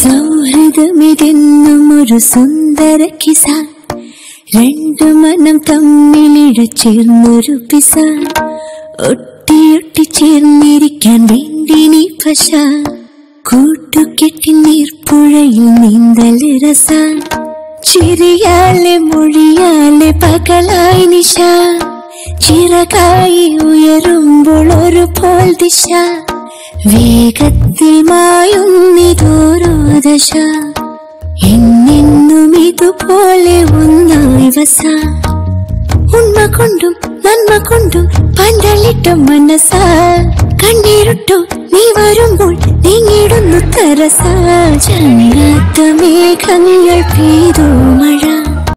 സൗഹൃദമിതെന്നും ഒരു സുന്ദര കിസ രണ്ടു മനം തമ്മിലിഴ ചേർന്നൊരു പിസ ഒട്ടിയൊട്ടി ചേർന്നിരിക്കാൻ വേണ്ടി നീ പശ കൂട്ടുകെട്ടി നീർപ്പുഴയിൽ നീന്തൽ രസ ചിരിയാലെ മൊഴിയാലെ പകലായി നിശ ചിറകായി ഉയരുമ്പോൾ ഒരു പോൽ ദിശ വേഗത്തിൽ മായുന്നിതോരോ ദശ എന്നെന്നും ഇതുപോലെ ഒന്നായി വസ ഉണ്മ കൊണ്ടും നന്മ കൊണ്ടും പന്തലിട്ട മനസ്സ കണ്ണീരുട്ടു നീ വരുമ്പോൾ നീങ്ങിടുന്നു തരസ ചങ്ങാത്ത മേഘങ്ങൾ പെയ്തു മഴ